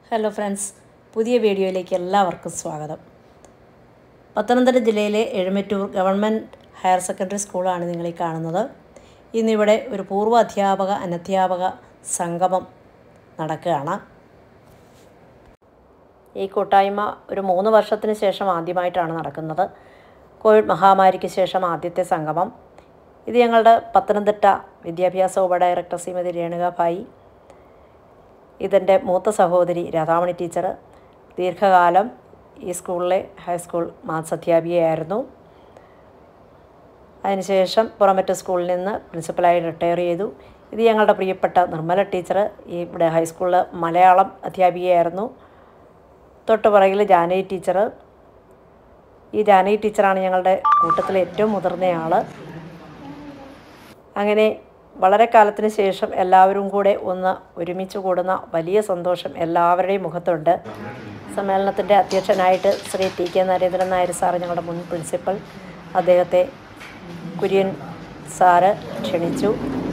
Hello friends പുതിയ വീഡിയോയിലേക്ക് എല്ലാവർക്കും സ്വാഗതം പത്തനംതിട്ട ജില്ലയിലെ എഴുമറ്റൂർ ഗവൺമെൻറ് ഹയർ സെക്കൻഡറി സ്കൂളാണ് നിങ്ങളീ കാണുന്നത് ഇന്നിവിടെ ഒരു പൂർവ്വ അധ്യാപക അനധ്യാപക സംഗമം നടക്കുകയാണ് ഈ കൂട്ടായ്മ ഒരു മൂന്ന് വർഷത്തിന് ശേഷം ആദ്യമായിട്ടാണ് നടക്കുന്നത് കോവിഡ് മഹാമാരിക്ക് ശേഷം ആദ്യത്തെ സംഗമം ഇത് ഞങ്ങളുടെ പത്തനംതിട്ട വിദ്യാഭ്യാസ ഉപഡയറക്ടർ ശ്രീമതി രേണുകാഭായി ഇതെൻ്റെ മൂത്ത സഹോദരി രാധാമണി ടീച്ചർ ദീർഘകാലം ഈ സ്കൂളിലെ ഹൈസ്കൂൾ മാത്സ് അധ്യാപികയായിരുന്നു അതിനുശേഷം പുറമറ്റ സ്കൂളിൽ നിന്ന് പ്രിൻസിപ്പലായി റിട്ടയർ ചെയ്തു ഇത് ഞങ്ങളുടെ പ്രിയപ്പെട്ട നിർമ്മല ടീച്ചർ ഈ ഇവിടെ ഹൈസ്കൂളിൽ മലയാളം അധ്യാപികയായിരുന്നു തൊട്ട് പുറകിൽ ജാനകി ടീച്ചർ ഈ ജാനകി ടീച്ചറാണ് ഞങ്ങളുടെ കൂട്ടത്തിലെ ഏറ്റവും മുതിർന്നയാൾ അങ്ങനെ വളരെ കാലത്തിന് ശേഷം എല്ലാവരും കൂടെ ഒന്ന് ഒരുമിച്ച് കൂടുന്ന വലിയ സന്തോഷം എല്ലാവരുടെയും മുഖത്തുണ്ട് സമ്മേളനത്തിൻ്റെ അധ്യക്ഷനായിട്ട് Shri T K Narendran Nair sir ഞങ്ങളുടെ മുൻ പ്രിൻസിപ്പൽ അദ്ദേഹത്തെ കുര്യൻ സാറ് ക്ഷണിച്ചു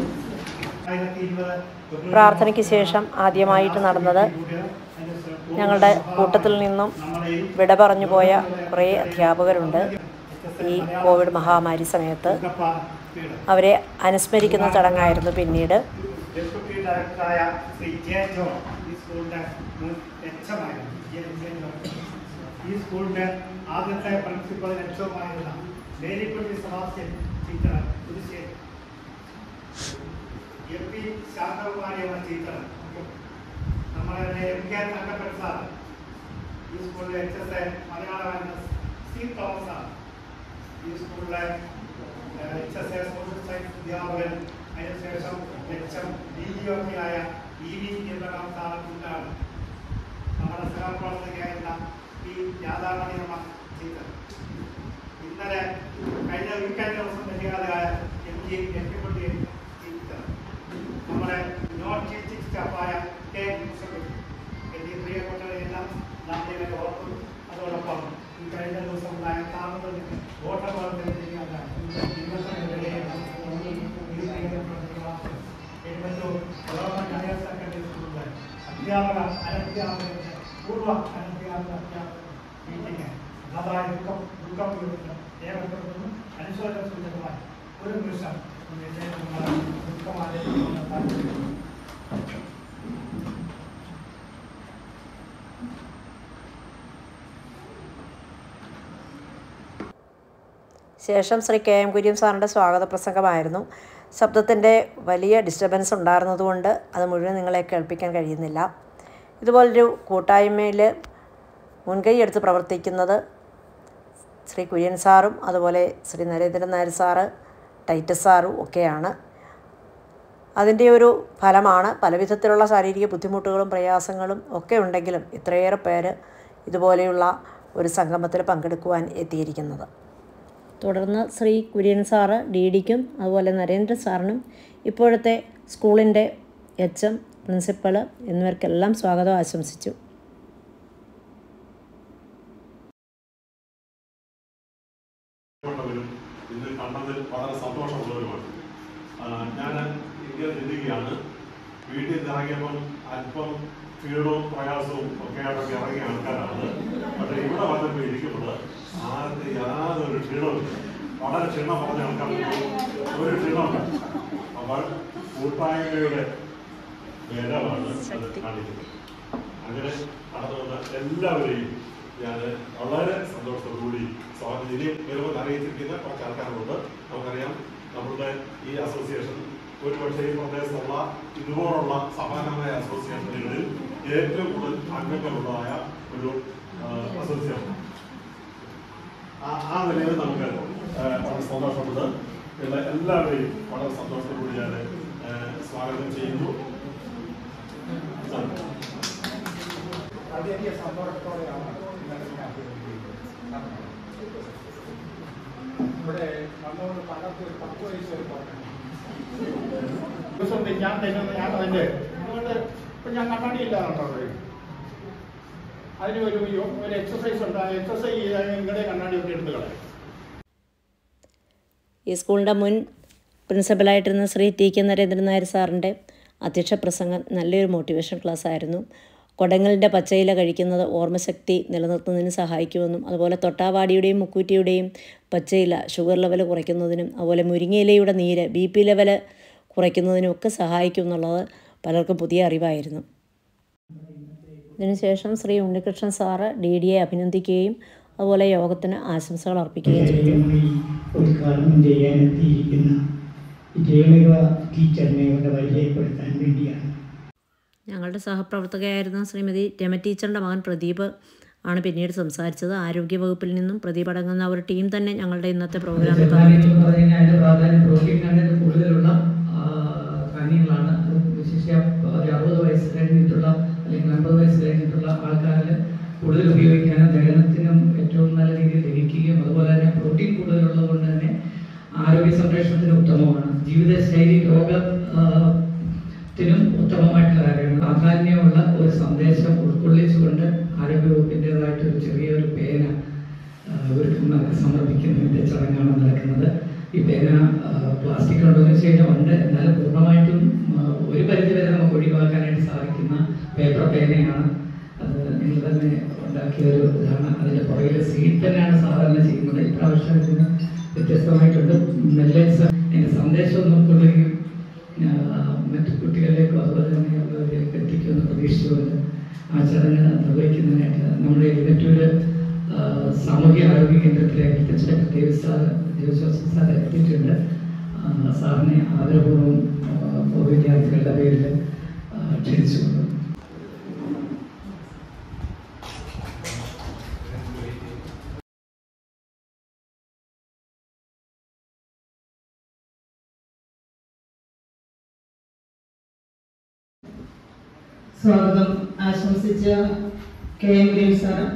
പ്രാർത്ഥനയ്ക്ക് ശേഷം ആദ്യമായിട്ട് നടന്നത് ഞങ്ങളുടെ കൂട്ടത്തിൽ നിന്നും വിട പറഞ്ഞു പോയ കുറേ അധ്യാപകരുണ്ട് ഈ കോവിഡ് മഹാമാരി സമയത്ത് അവരെ അനുസ്മരിക്കുന്ന ചടങ്ങായിരുന്നു പിന്നീട് ഡെപ്യൂട്ടി ഡയറക്ടറായ ശ്രീ ജെ ജോൺ ഈ സ്കൂളിന്റെ മുൻ എച്ചമായിരുന്നു ജെ ജെ ജോൺ ഈ സ്കൂളിന്റെ ആദ്യത്തെ പ്രിൻസിപ്പൽ എച്ചമായിരുന്ന Marykutty Sebastian teacher Puthussery M P Shanthakumari എന്ന ടീച്ചർ നമ്മളെ എം കെ തങ്കപ്പൻ സാർ ഈ സ്കൂളിലെ എച്ച് എസ് എ മലയാളമായിരുന്ന സി തോമസ് സാർ ഈ സ്കൂളിലെ H S A social science അധ്യാപകൻ അതിനുശേഷം എച്ച് എം ഡി ജി ഒക്കെ ആയ ഇ വി എബ്രഹാം സാറിനാണ് നമ്മുടെ സഹപ്രവർത്തകയായിരുന്ന പി രാധാമണി അമ്മ ടീച്ചർ ഇന്നലെ കഴിഞ്ഞ വീക്കെൻഡ് ദിവസം നിര്യാതയായ എം ജി എട്ടിക്കുട്ടി ടീച്ചർ നമ്മുടെ നോൺ ടീച്ചിങ് സ്റ്റാഫായ കെ മുസഫി എന്നീ പ്രിയപ്പെട്ടവരെല്ലാം നാം ഇതിനെ ഓർക്കും അതോടൊപ്പം ഈ കഴിഞ്ഞ ദിവസം ഉണ്ടായ താമസം വോട്ടർമാർക്ക് അധ്യാപക അനധ്യാപക പൂർവ്വ അനധ്യാപക മീറ്റിംഗ് അതായത് ദുഃഖം ദുഃഖം ഏവർപ്പെടുന്നു അനുശോചന സൂചകമായി ഒരു നിമിഷം ദുഃഖമായ ശേഷം ശ്രീ കെ എം കുര്യൻ സാറിൻ്റെ സ്വാഗത പ്രസംഗമായിരുന്നു ശബ്ദത്തിൻ്റെ വലിയ ഡിസ്റ്റർബൻസ് ഉണ്ടായിരുന്നതുകൊണ്ട് അത് മുഴുവൻ നിങ്ങളെ കേൾപ്പിക്കാൻ കഴിയുന്നില്ല ഇതുപോലൊരു കൂട്ടായ്മയിൽ മുൻകൈ എടുത്ത് പ്രവർത്തിക്കുന്നത് ശ്രീ കുര്യൻ സാറും അതുപോലെ ശ്രീ നരേന്ദ്രൻ നായർ സാറ് ടൈറ്റസ് സാറും ഒക്കെയാണ് അതിൻ്റെ ഒരു ഫലമാണ് പല വിധത്തിലുള്ള ശാരീരിക ബുദ്ധിമുട്ടുകളും പ്രയാസങ്ങളും ഒക്കെ ഉണ്ടെങ്കിലും ഇത്രയേറെ പേര് ഇതുപോലെയുള്ള ഒരു സംഗമത്തിൽ പങ്കെടുക്കുവാൻ എത്തിയിരിക്കുന്നത് തുടർന്ന് ശ്രീ കുര്യൻ സാറ് ഡി ഡിക്കും അതുപോലെ നരേന്ദ്ര സാറിനും ഇപ്പോഴത്തെ സ്കൂളിൻ്റെ എച്ച് എം പ്രിൻസിപ്പൾ എന്നിവർക്കെല്ലാം സ്വാഗതം ആശംസിച്ചു പ്പെട്ടവരും ഇന്ന് കണ്ടതിൽ വളരെ സന്തോഷമുള്ളവരുമാണ് ഞാൻ ഇങ്ങനെ ചിന്തിക്കുകയാണ് വീട്ടിൽ നിന്ന് ഇറങ്ങിയപ്പം അല്പം ക്ഷീണവും പ്രയാസവും ഒക്കെ ആയിട്ടൊക്കെ ഇറങ്ങിയ ആൾക്കാരാണ് പക്ഷെ ഇവിടെ വന്നപ്പോൾ ഇരിക്കുമ്പോൾ ആർക്ക് യാതൊരു ക്ഷീണവുമില്ല വളരെ ക്ഷീണം പറഞ്ഞ ആൾക്കാർക്ക് ഒരു ക്ഷീണമില്ല അപ്പോൾ കൂട്ടായ്മയുടെ ബലമാണ് അത് കാണിക്കുന്നത് അങ്ങനെ കടന്നു വന്ന എല്ലാവരെയും ഞാൻ വളരെ സന്തോഷത്തോടുകൂടി സ്വാഗതം ഇനിയും വരുമെന്ന് അറിയിച്ചിരിക്കുന്ന കുറച്ച് ആൾക്കാരുണ്ട് നമുക്കറിയാം നമ്മുടെ ഈ അസോസിയേഷൻ ഒരു പക്ഷേ ഈ പ്രദേശത്തുള്ള ഇതുപോലുള്ള സമാനമായ അസോസിയേഷനുകളിൽ ഏറ്റവും കൂടുതൽ അംഗങ്ങളുള്ളതായ ഒരു അസോസിയേഷൻ ആ ആ നിലയിൽ നമുക്ക് ആ, വളരെ സന്തോഷമുണ്ട് ഇവിടെ എല്ലാവരെയും വളരെ സന്തോഷത്തോടുകൂടി ഞാൻ ആ, സ്വാഗതം ചെയ്യുന്നു സാർ വളരെയധികം സന്തോഷത്തോടെയാണ് ഇന്നലെ ഞാൻ അഭിനന്ദിക്കുന്നത്. ഇവിടെ വന്നോണ്ട് പലർക്കും ഒരു പത്ത് വയസ്സ് വരെ പറഞ്ഞു ദിവസം ഞാൻ തരുന്നത് ഞാൻ അതിന്റെ അതുകൊണ്ട് ഇപ്പൊ ഞാൻ കണ്ണാടി ഇല്ലാന്നുണ്ടോ അതിന് ഒരു യോ- ഒരു എക്സസൈസ് ഉണ്ട് ആ എക്സസൈസ് ചെയ്താൽ നിങ്ങളുടെ കണ്ണാടി ഒക്കെ എടുത്ത് കളയും ഈ സ്കൂളിൻ്റെ മുൻ പ്രിൻസിപ്പലായിട്ടിരുന്ന ശ്രീ ടി കെ നരേന്ദ്രൻ നായർ സാറിൻ്റെ അധ്യക്ഷ പ്രസംഗം നല്ലൊരു മോട്ടിവേഷൻ ക്ലാസ് ആയിരുന്നു കൊടങ്ങലിൻ്റെ പച്ചയില കഴിക്കുന്നത് ഓർമ്മശക്തി നിലനിർത്തുന്നതിന് സഹായിക്കുമെന്നും അതുപോലെ തൊട്ടാവാടിയുടെയും മുക്കൂറ്റിയുടെയും പച്ചയില ഷുഗർ ലെവൽ കുറയ്ക്കുന്നതിനും അതുപോലെ മുരിങ്ങയിലയുടെ നീര് ബി പി ലെവൽ കുറയ്ക്കുന്നതിനും ഒക്കെ സഹായിക്കും എന്നുള്ളത് പലർക്കും പുതിയ അറിവായിരുന്നു ഇതിനുശേഷം ശ്രീ ഉണ്ണികൃഷ്ണൻ സാറ് ഡി ഡിയെ അഭിനന്ദിക്കുകയും അതുപോലെ യോഗത്തിന് ആശംസകൾ അർപ്പിക്കുകയും ചെയ്തു ഈ ഉദ്ഘാടനം ചെയ്യാനെത്തിയിരിക്കുന്ന ജയമിക ടീച്ചറിനെ ഇവിടെ പരിചയപ്പെടുത്താൻ വേണ്ടിയാണ് ഞങ്ങളുടെ സഹപ്രവർത്തകയായിരുന്ന ശ്രീമതി രമ ടീച്ചറിൻ്റെ മകൻ പ്രദീപ് ആണ് പിന്നീട് സംസാരിച്ചത് ആരോഗ്യ വകുപ്പിൽ നിന്നും പ്രദീപ് അടങ്ങുന്ന ഒരു ടീം തന്നെ ഞങ്ങളുടെ ഇന്നത്തെ പ്രോഗ്രാമിൽ പ്രാധാന്യം എന്ന് പറഞ്ഞു കഴിഞ്ഞാൽ അതിന്റെ പ്രാധാന്യം പ്രോട്ടീൻ കണ്ടന്റ് കൂടുതലുള്ള ആ, കാര്യങ്ങളാണ് അത് വിശിഷ്യ ഒരു അറുപത് വയസ്സ് കഴിഞ്ഞിട്ടുള്ള അല്ലെങ്കിൽ അമ്പത് വയസ്സ് കഴിഞ്ഞിട്ടുള്ള ആൾക്കാരിൽ കൂടുതൽ ഉപയോഗിക്കാനും ദഹനത്തിനും ഏറ്റവും നല്ല രീതിയിൽ ദഹിക്കുകയും അതുപോലെ തന്നെ പ്രോട്ടീൻ കൂടുതലുള്ളത് കൊണ്ട് തന്നെ ആരോഗ്യ സംരക്ഷണത്തിന് ഉത്തമമാണ് ജീവിതശൈലി രോഗ ആ, ത്തിനും ഉത്തമമായിട്ടുള്ള കാര്യമാണ് പ്രാധാന്യമുള്ള ഒരു സന്ദേശം ഉൾക്കൊള്ളിച്ചുകൊണ്ട് ആരോഗ്യവകുപ്പിൻ്റെതായിട്ട് ഒരു ചെറിയൊരു പേന ആ, ഇവർക്ക് ന- സമർപ്പിക്കുന്നതിൻ്റെ ചടങ്ങാണ് നടക്കുന്നത് ഈ പേന ആ, പ്ലാസ്റ്റിക് കൊണ്ടുവന്ന ശേഷം ഉണ്ട് എന്നാൽ പൂർണ്ണമായിട്ടും ആ, ഒരു പരിധി വരെ നമുക്ക് ഒഴിവാക്കാനായിട്ട് സാധിക്കുന്ന പേപ്പർ പേനയാണ് അത് നിങ്ങൾ തന്നെ ഉണ്ടാക്കിയ ഒരു ഇതാണ് അതിൻ്റെ പുറകിൽ സീറ്റ് തന്നെയാണ് സാധാരണ ചെയ്യുന്നത് ഇപ്രാവശ്യം ഇതിന് വ്യത്യസ്തമായിട്ടുണ്ട് മെല്ലൻസ് അതിൻ്റെ സന്ദേശം ഉൾക്കൊള്ളുകയും ആ, മറ്റു കുട്ടികളിലേക്കും അതുപോലെ തന്നെ അവരിലേക്ക് എത്തിക്കുമെന്ന് പ്രതീക്ഷിച്ചുകൊണ്ട് ആ ചടങ്ങ് നിർവഹിക്കുന്നതിനായിട്ട് നമ്മുടെ എലിമറ്റൂര് ആ, സാമൂഹ്യ ആരോഗ്യ കേന്ദ്രത്തിലെ health inspector Devi sir Devaswasi sir എത്തിയിട്ടുണ്ട് ആ, സാറിനെ ആദരപൂർവ്വം ആ, വിദ്യാർത്ഥികളുടെ പേരിൽ ആ, ക്ഷണിച്ചുകൊണ്ടു സ്വാഗതം ആശംസിച്ച കെ എം ഗ്രേവ് സാറ്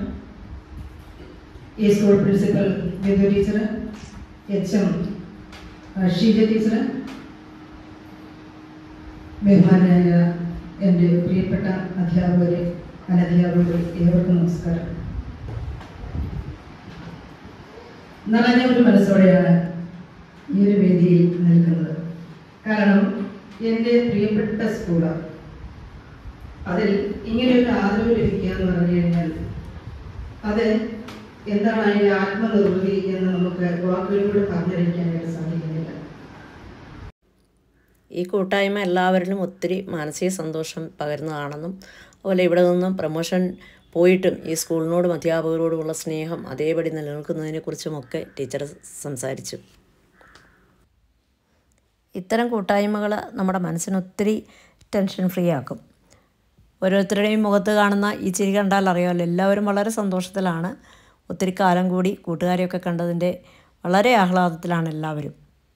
ഈ school principal Bindu teacher H M Sheeja teacher ബഹുമാനായ എൻ്റെ പ്രിയപ്പെട്ട അധ്യാപകരെ അനധ്യാപകരെ ഏവർക്കും നമസ്കാരം നിറഞ്ഞ ഒരു മനസ്സോടെയാണ് ഈ ഒരു വേദിയിൽ നിൽക്കുന്നത് കാരണം എൻ്റെ പ്രിയപ്പെട്ട സ്കൂളാണ് അതിൽ ഇങ്ങനെ ഒരു ആദരവ് ലഭിക്കുക എന്ന് പറഞ്ഞു കഴിഞ്ഞാൽ അത് എന്താണ് അതിൻ്റെ ആത്മനിർവൃതി എന്ന് നമുക്ക് വാക്കുകളിലൂടെ പറഞ്ഞറിയിക്കാനായിട്ട് സാധിക്കുന്നില്ല ഈ കൂട്ടായ്മ എല്ലാവരിലും ഒത്തിരി മാനസിക സന്തോഷം പകരുന്നതാണെന്നും അതുപോലെ ഇവിടെ നിന്നും പ്രമോഷൻ പോയിട്ടും ഈ സ്കൂളിനോടും അധ്യാപകരോടുമുള്ള സ്നേഹം അതേപടി നിലനിൽക്കുന്നതിനെക്കുറിച്ചുമൊക്കെ ടീച്ചർ സംസാരിച്ചു ഇത്തരം കൂട്ടായ്മകൾ നമ്മുടെ മനസ്സിന് ഒത്തിരി ടെൻഷൻ ഫ്രീ ആക്കും ഓരോരുത്തരുടെയും മുഖത്ത് കാണുന്ന ഈ ചിരി കണ്ടാൽ അറിയാമല്ലോ എല്ലാവരും വളരെ സന്തോഷത്തിലാണ് ഒത്തിരി കാലം കൂടി കൂട്ടുകാരെയൊക്കെ കണ്ടതിൻ്റെ വളരെ ആഹ്ലാദത്തിലാണ് എല്ലാവരും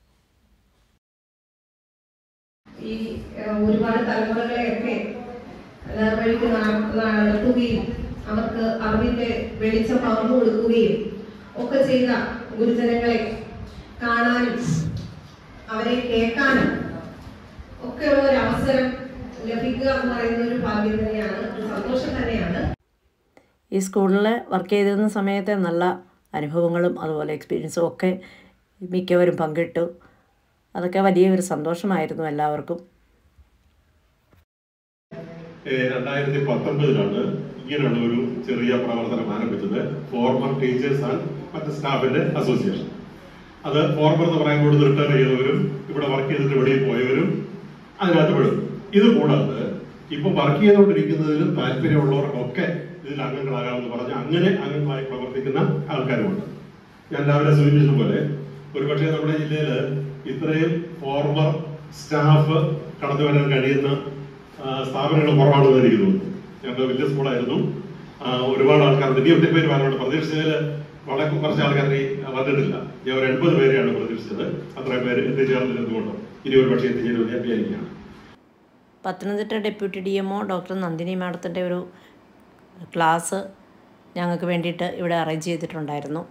ഈ ഏഹ്, ഒരുപാട് തലമുറകളെയൊക്കെ നേർവഴിക്ക് നട- നടത്തുകയും അവർക്ക് അറിവിന്റെ വെളിച്ചം പകർന്നു കൊടുക്കുകയും ഒക്കെ ചെയ്ത ഗുരുജനങ്ങളെ കാണാനും അവരെ കേൾക്കാനും ഒക്കെയുള്ള ഒരു അവസരം ലഭിക്കുക എന്ന് പറയുന്ന ഒരു ഭാഗ്യം തന്നെയാണ് ഒരു സന്തോഷം തന്നെയാണ് ഈ സ്കൂളിൽ വർക്ക് ചെയ്തിരുന്ന സമയത്തെ നല്ല അനുഭവങ്ങളും അതുപോലെ എക്സ്പീരിയൻസും ഒക്കെ മിക്കവരും പങ്കിട്ടു അതൊക്കെ വലിയൊരു സന്തോഷമായിരുന്നു എല്ലാവർക്കും ഏഹ് രണ്ടായിരത്തി പത്തൊമ്പതിലാണ് ഇങ്ങനെയുള്ള ഒരു ചെറിയ പ്രവർത്തനം ആരംഭിച്ചത് ഫോർമർ ടീച്ചേഴ്സ് ആൻഡ് മറ്റ് സ്റ്റാഫിന്റെ അസോസിയേഷൻ അത് ഫോർമർ എന്ന് പറയുമ്പോൾ റിട്ടയർ ചെയ്തവരും ഇവിടെ വർക്ക് ചെയ്തിട്ട് വെളിയിൽ പോയവരും അതിനകത്ത് പെടും ഇത് കൂടാതെ ഇപ്പൊ വർക്ക് ചെയ്തുകൊണ്ടിരിക്കുന്നതിലും താല്പര്യമുള്ളവർക്കൊക്കെ ഇതിൽ അംഗങ്ങളാകാമെന്ന് പറഞ്ഞ് അങ്ങനെ അംഗങ്ങളായി പ്രവർത്തിക്കുന്ന ആൾക്കാരുമുണ്ട് ഞാൻ രാവിലെ സൂചിപ്പിച്ചതുപോലെ ഒരുപക്ഷെ നമ്മുടെ ജില്ലയിൽ ഇത്രയും ഫോർമർ സ്റ്റാഫ് കടന്നു വരാൻ കഴിയുന്ന ആ, സ്ഥാപനങ്ങൾ കുറവാണെന്ന് എനിക്ക് തോന്നുന്നു ഞങ്ങളുടെ വലിയ സ്കൂളായിരുന്നു ആ, ഒരുപാട് ആൾക്കാർ ഇനി ഒത്തിരി പേര് വരാനുണ്ട് പ്രതീക്ഷിച്ചതിൽ വളരെ കുറച്ച് ആൾക്കാർ ഇനി വന്നിട്ടില്ല ഞാൻ ഒരു എൺപത് പേരെയാണ് പ്രതീക്ഷിച്ചത് അത്രയും പേര് എത്തിച്ചേർന്നിരുന്നുകൊണ്ട് ഇനി ഒരു പക്ഷേ എത്തിച്ചേരുമെന്ന് ഞാൻ വിചാരിക്കുകയാണ് Pathanamthitta deputy D M O doctor Nandini മാഡത്തിൻ്റെ ഒരു ക്ലാസ് ഞങ്ങൾക്ക് വേണ്ടിയിട്ട് ഇവിടെ അറേഞ്ച് ചെയ്തിട്ടുണ്ടായിരുന്നു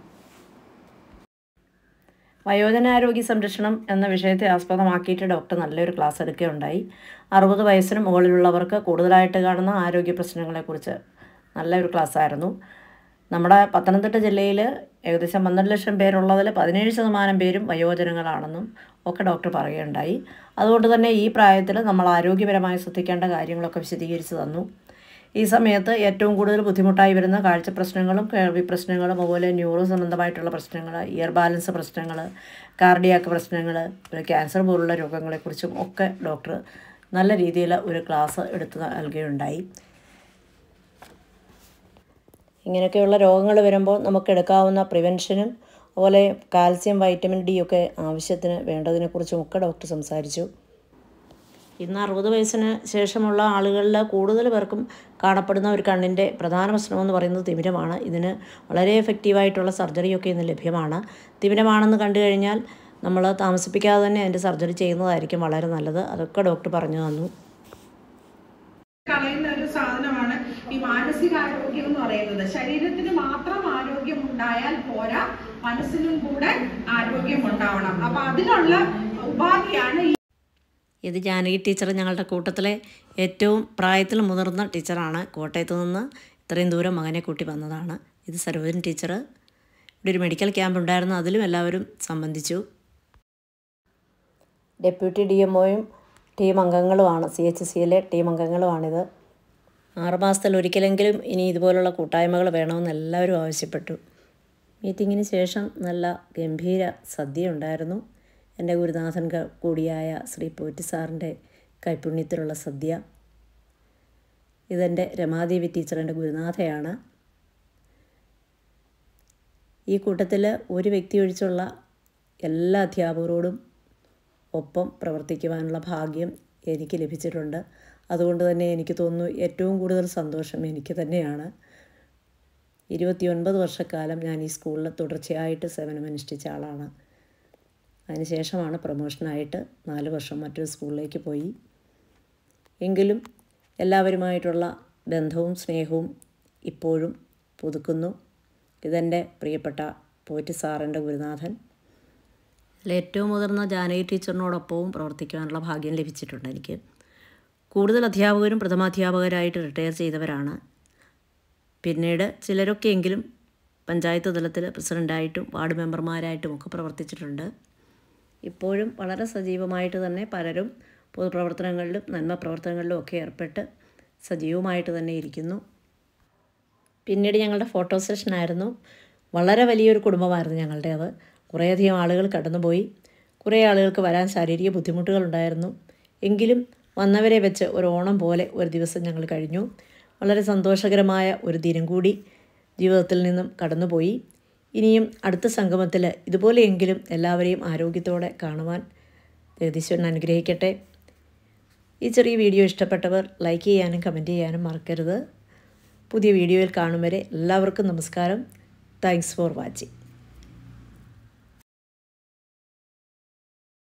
വയോജനാരോഗ്യ സംരക്ഷണം എന്ന വിഷയത്തെ ആസ്പദമാക്കിയിട്ട് ഡോക്ടർ നല്ലൊരു ക്ലാസ് എടുക്കുകയുണ്ടായി അറുപത് വയസ്സിന് മുകളിലുള്ളവർക്ക് കൂടുതലായിട്ട് കാണുന്ന ആരോഗ്യ പ്രശ്നങ്ങളെക്കുറിച്ച് നല്ലൊരു ക്ലാസ്സായിരുന്നു നമ്മുടെ പത്തനംതിട്ട ജില്ലയിൽ ഏകദേശം പന്ത്രണ്ട് ലക്ഷം പേരുള്ളതിൽ പതിനേഴ് ശതമാനം പേരും വയോജനങ്ങളാണെന്നും ഒക്കെ ഡോക്ടർ പറയുകയുണ്ടായി അതുകൊണ്ട് തന്നെ ഈ പ്രായത്തിൽ നമ്മൾ ആരോഗ്യപരമായി ശ്രദ്ധിക്കേണ്ട കാര്യങ്ങളൊക്കെ വിശദീകരിച്ച് തന്നു ഈ സമയത്ത് ഏറ്റവും കൂടുതൽ ബുദ്ധിമുട്ടായി വരുന്ന കാഴ്ച പ്രശ്നങ്ങളും കേൾവി പ്രശ്നങ്ങളും അതുപോലെ ന്യൂറോ സംബന്ധമായിട്ടുള്ള പ്രശ്നങ്ങൾ ഇയർ ബാലൻസ് പ്രശ്നങ്ങൾ കാർഡിയാക്ക് പ്രശ്നങ്ങൾ പിന്നെ ക്യാൻസർ പോലുള്ള രോഗങ്ങളെക്കുറിച്ചും ഒക്കെ ഡോക്ടർ നല്ല രീതിയിൽ ഒരു ക്ലാസ് എടുത്ത് നൽകുകയുണ്ടായി ഇങ്ങനെയൊക്കെയുള്ള രോഗങ്ങൾ വരുമ്പോൾ നമുക്ക് എടുക്കാവുന്ന പ്രിവെൻഷനും അതുപോലെ കാൽസ്യം വൈറ്റമിൻ ഡി ഒക്കെ ആവശ്യത്തിന് വേണ്ടതിനെക്കുറിച്ചും ഒക്കെ ഡോക്ടർ സംസാരിച്ചു ഇന്ന് അറുപത് വയസ്സിന് ശേഷമുള്ള ആളുകളിൽ കൂടുതൽ പേർക്കും കാണപ്പെടുന്ന ഒരു കണ്ണിൻ്റെ പ്രധാന പ്രശ്നമെന്ന് പറയുന്നത് തിമിരമാണ് ഇതിന് വളരെ എഫക്റ്റീവായിട്ടുള്ള സർജറിയൊക്കെ ഇന്ന് ലഭ്യമാണ് തിമിരമാണെന്ന് കണ്ടു കഴിഞ്ഞാൽ നമ്മൾ താമസിപ്പിക്കാതെ തന്നെ അതിൻ്റെ സർജറി ചെയ്യുന്നതായിരിക്കും വളരെ നല്ലത് അതൊക്കെ ഡോക്ടർ പറഞ്ഞു തന്നു കളയുന്ന ഒരു സാധനമാണ് ഈ മാനസികാരോഗ്യം എന്ന് പറയുന്നത് ശരീരത്തിന് മാത്രം ആരോഗ്യം ഉണ്ടായാൽ പോരാ മനസ്സിനും കൂടെ ആരോഗ്യം ഉണ്ടാവണം അപ്പൊ അതിനുള്ള ഉപാധിയാണ് ഈ ഇത് ജാനകി ടീച്ചർ ഞങ്ങളുടെ കൂട്ടത്തിലെ ഏറ്റവും പ്രായത്തിൽ മുതിർന്ന ടീച്ചറാണ് കോട്ടയത്ത് നിന്ന് ഇത്രയും ദൂരം മകനെ കൂട്ടി വന്നതാണ് ഇത് സരോജൻ ടീച്ചർ ഇവിടെ ഒരു മെഡിക്കൽ ക്യാമ്പ് ഉണ്ടായിരുന്നു അതിലും എല്ലാവരും സംബന്ധിച്ചു ഡെപ്യൂട്ടി ഡി എം ഒയും ടീം അംഗങ്ങളുമാണ് സി എച്ച് സിയിലെ ടീം അംഗങ്ങളുമാണിത് ആറുമാസത്തിൽ ഒരിക്കലെങ്കിലും ഇനി ഇതുപോലുള്ള കൂട്ടായ്മകൾ വേണമെന്ന് എല്ലാവരും ആവശ്യപ്പെട്ടു മീറ്റിങ്ങിന് ശേഷം നല്ല ഗംഭീര സദ്യ ഉണ്ടായിരുന്നു എൻ്റെ ഗുരുനാഥൻ ക- കൂടിയായ ശ്രീ പോറ്റി സാറിൻ്റെ കൈപുണ്യത്തിലുള്ള സദ്യ ഇതെൻ്റെ രമാദേവി ടീച്ചർ എൻ്റെ ഗുരുനാഥയാണ് ഈ കൂട്ടത്തിൽ ഒരു വ്യക്തി ഒഴിച്ചുള്ള എല്ലാ അധ്യാപകരോടും ഒപ്പം പ്രവർത്തിക്കുവാനുള്ള ഭാഗ്യം എനിക്ക് ലഭിച്ചിട്ടുണ്ട് അതുകൊണ്ട് തന്നെ എനിക്ക് തോന്നുന്നു ഏറ്റവും കൂടുതൽ സന്തോഷം എനിക്ക് തന്നെയാണ് ഇരുപത്തിയൊൻപത് വർഷക്കാലം ഞാൻ ഈ സ്കൂളിൽ തുടർച്ചയായിട്ട് സേവനമനുഷ്ഠിച്ച ആളാണ് അതിനുശേഷമാണ് പ്രൊമോഷനായിട്ട് നാല് വർഷം മറ്റൊരു സ്കൂളിലേക്ക് പോയി എങ്കിലും എല്ലാവരുമായിട്ടുള്ള ബന്ധവും സ്നേഹവും ഇപ്പോഴും പുതുക്കുന്നു ഇതെൻ്റെ പ്രിയപ്പെട്ട പോറ്റി സാറിൻ്റെ ഗുരുനാഥൻ അതിൽ ഏറ്റവും മുതിർന്ന ജാനകി ടീച്ചറിനോടൊപ്പവും പ്രവർത്തിക്കുവാനുള്ള ഭാഗ്യം ലഭിച്ചിട്ടുണ്ട് എനിക്ക് കൂടുതൽ അധ്യാപകരും പ്രഥമാധ്യാപകരായിട്ട് റിട്ടയർ ചെയ്തവരാണ് പിന്നീട് ചിലരൊക്കെയെങ്കിലും പഞ്ചായത്ത് തലത്തിൽ പ്രസിഡൻ്റായിട്ടും വാർഡ് മെമ്പർമാരായിട്ടും ഒക്കെ പ്രവർത്തിച്ചിട്ടുണ്ട് ഇപ്പോഴും വളരെ സജീവമായിട്ട് തന്നെ പലരും പൊതുപ്രവർത്തനങ്ങളിലും നന്മ പ്രവർത്തനങ്ങളിലും ഒക്കെ ഏർപ്പെട്ട് സജീവമായിട്ട് തന്നെ ഇരിക്കുന്നു പിന്നീട് ഞങ്ങളുടെ ഫോട്ടോ സെഷനായിരുന്നു വളരെ വലിയൊരു കുടുംബമായിരുന്നു ഞങ്ങളുടേത് കുറേയധികം ആളുകൾ കടന്നുപോയി കുറേ ആളുകൾക്ക് വരാൻ ശാരീരിക ബുദ്ധിമുട്ടുകളുണ്ടായിരുന്നു എങ്കിലും വന്നവരെ വെച്ച് ഒരു ഓണം പോലെ ഒരു ദിവസം ഞങ്ങൾ കഴിഞ്ഞു വളരെ സന്തോഷകരമായ ഒരു ദിനം കൂടി ജീവിതത്തിൽ നിന്നും കടന്നുപോയി ഇനിയും അടുത്ത സംഗമത്തിൽ ഇതുപോലെയെങ്കിലും എല്ലാവരെയും ആരോഗ്യത്തോടെ കാണുവാൻ ജഗദീശ്വരൻ അനുഗ്രഹിക്കട്ടെ ഈ ചെറിയ വീഡിയോ ഇഷ്ടപ്പെട്ടവർ ലൈക്ക് ചെയ്യാനും കമൻറ്റ് ചെയ്യാനും മറക്കരുത് പുതിയ വീഡിയോയിൽ കാണും വരെ എല്ലാവർക്കും നമസ്കാരം താങ്ക്സ് ഫോർ വാച്ചിങ്